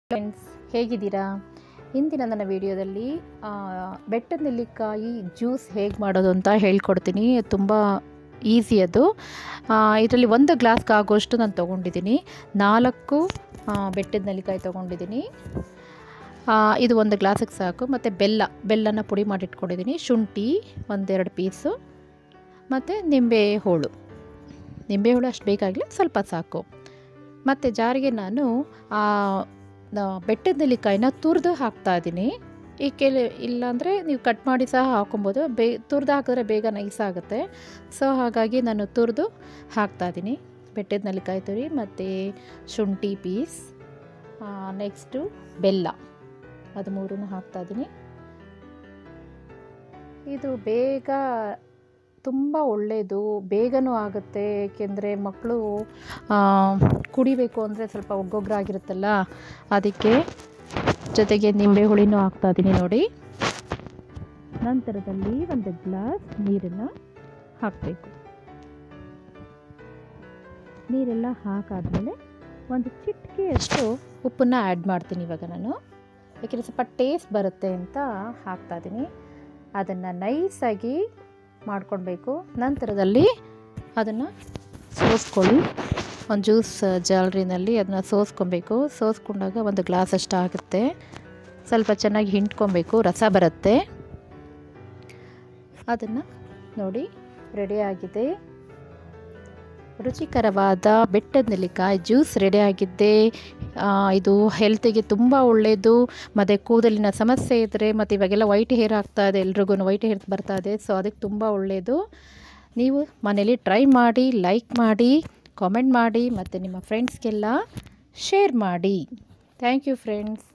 friends ಹೇಗಿದ್ದೀರಾ ಇಂದಿನ ನನ್ನ ವಿಡಿಯೋದಲ್ಲಿ ಆ, ಬೆಟ್ಟದ ನೆಲ್ಲಿಕಾಯಿ ಜ್ಯೂಸ್ ಹೇಗೆ ಮಾಡೋದು ಅಂತ ಹೇಳ್ಕೊಡ್ತೀನಿ ತುಂಬ ಈಸಿ ಅದು ಇದರಲ್ಲಿ ಒಂದು ಗ್ಲಾಸ್ಗೆ ಆಗೋಷ್ಟು ನಾನು ತೊಗೊಂಡಿದ್ದೀನಿ ನಾಲ್ಕು ಆ, ಬೆಟ್ಟದ ನೆಲ್ಲಿಕಾಯಿ ತೊಗೊಂಡಿದ್ದೀನಿ ಆ, ಇದು ಒಂದು ಗ್ಲಾಸಿಗೆ ಸಾಕು ಮತ್ತು ಬೆಲ್ಲ ಬೆಲ್ಲನ ಪುಡಿ ಮಾಡಿಟ್ಕೊಂಡಿದ್ದೀನಿ ಶುಂಠಿ ಒಂದೆರಡು ಪೀಸು ಮತ್ತು ನಿಂಬೆ ಹೋಳು ನಿಂಬೆ ಹೋಳು ಅಷ್ಟು ಬೇಕಾಗಿಲ್ಲ ಸ್ವಲ್ಪ ಸಾಕು ಮತ್ತು ಜಾರಿಗೆ ನಾನು ಆ ನ- ಬೆಟ್ಟದ ನೆಲ್ಲಿಕಾಯಿನ ತುರಿದು ಹಾಕ್ತಾ ಇದ್ದೀನಿ ಈ ಕೆಲ ಇಲ್ಲಾಂದರೆ ನೀವು ಕಟ್ ಮಾಡಿ ಸಹ ಹಾಕೊಬೋದು ಬೇ ತುರಿದು ಹಾಕಿದ್ರೆ ಬೇಗ ನೈಸ್ ಆಗುತ್ತೆ ಸೊ ಹಾಗಾಗಿ ನಾನು ತುರಿದು ಹಾಕ್ತಾ ಇದ್ದೀನಿ ಬೆಟ್ಟದ ನೆಲ್ಲಿಕಾಯಿ ತುರಿ ಮತ್ತು ಶುಂಠಿ ಪೀಸ್ ನೆಕ್ಸ್ಟು ಬೆಲ್ಲ ಅದು ಮೂರನ್ನು ಹಾಕ್ತಾ ಇದ್ದೀನಿ ಇದು ಬೇಗ ತುಂಬ ಒಳ್ಳೆಯದು ಬೇಗನೂ ಆಗುತ್ತೆ ಏಕೆಂದರೆ ಮಕ್ಕಳು ಕುಡಿಬೇಕು ಅಂದರೆ ಸ್ವಲ್ಪ ಒಗ್ಗೊಗ್ರಾಗಿರುತ್ತಲ್ಲ ಅದಕ್ಕೆ ಜೊತೆಗೆ ನಿಂಬೆ ಹುಳಿನೂ ಹಾಕ್ತಾ ಇದ್ದೀನಿ ನೋಡಿ ನಂತರದಲ್ಲಿ ಒಂದು ಗ್ಲಾಸ್ ನೀರನ್ನು ಹಾಕಬೇಕು ನೀರೆಲ್ಲ ಹಾಕಾದ್ಮೇಲೆ ಒಂದು ಚಿಟಿಕೆಯಷ್ಟು ಉಪ್ಪನ್ನು ಆ್ಯಡ್ ಮಾಡ್ತೀನಿ ಇವಾಗ ನಾನು ಯಾಕೆಂದರೆ ಸ್ವಲ್ಪ ಟೇಸ್ಟ್ ಬರುತ್ತೆ ಅಂತ ಹಾಕ್ತಾ ಇದ್ದೀನಿ ಅದನ್ನು ನೈಸಾಗಿ ಮಾಡ್ಕೊಳ್ಬೇಕು ನಂತರದಲ್ಲಿ ಅದನ್ನು ಸೋಸ್ಕೊಳ್ಳಿ ಒಂದು ಜ್ಯೂಸ್ ಜಾಲರಿನಲ್ಲಿ ಅದನ್ನು ಸೋಸ್ಕೊಬೇಕು ಸೋಸ್ಕೊಂಡಾಗ ಒಂದು ಗ್ಲಾಸ್ ಅಷ್ಟು ಆಗುತ್ತೆ ಸ್ವಲ್ಪ ಚೆನ್ನಾಗಿ ಹಿಂಡ್ಕೊಬೇಕು ರಸ ಬರುತ್ತೆ ಅದನ್ನು ನೋಡಿ ರೆಡಿಯಾಗಿದೆ ರುಚಿಕರವಾದ ಬೆಟ್ಟದ ನೆಲ್ಲಿಕಾಯಿ ಜ್ಯೂಸ್ ರೆಡಿಯಾಗಿದ್ದೆ ಆ, ಇದು ಹೆಲ್ತಿಗೆ ತುಂಬ ಒಳ್ಳೆಯದು ಮತ್ತು ಕೂದಲಿನ ಸಮಸ್ಯೆ ಇದ್ದರೆ ಮತ್ತು ಇವಾಗೆಲ್ಲ ವೈಟ್ ಹೇರ್ ಆಗ್ತಾ ಇದೆ ಎಲ್ರಿಗೂ ವೈಟ್ ಹೇರ್ ಬರ್ತಾ ಇದೆ ಸೊ ಅದಕ್ಕೆ ತುಂಬ ಒಳ್ಳೆಯದು ನೀವು ಮನೇಲಿ ಟ್ರೈ ಮಾಡಿ ಲೈಕ್ ಮಾಡಿ ಕಾಮೆಂಟ್ ಮಾಡಿ ಮತ್ತು ನಿಮ್ಮ ಫ್ರೆಂಡ್ಸ್ಗೆಲ್ಲ ಶೇರ್ ಮಾಡಿ ಥ್ಯಾಂಕ್ ಯು ಫ್ರೆಂಡ್ಸ್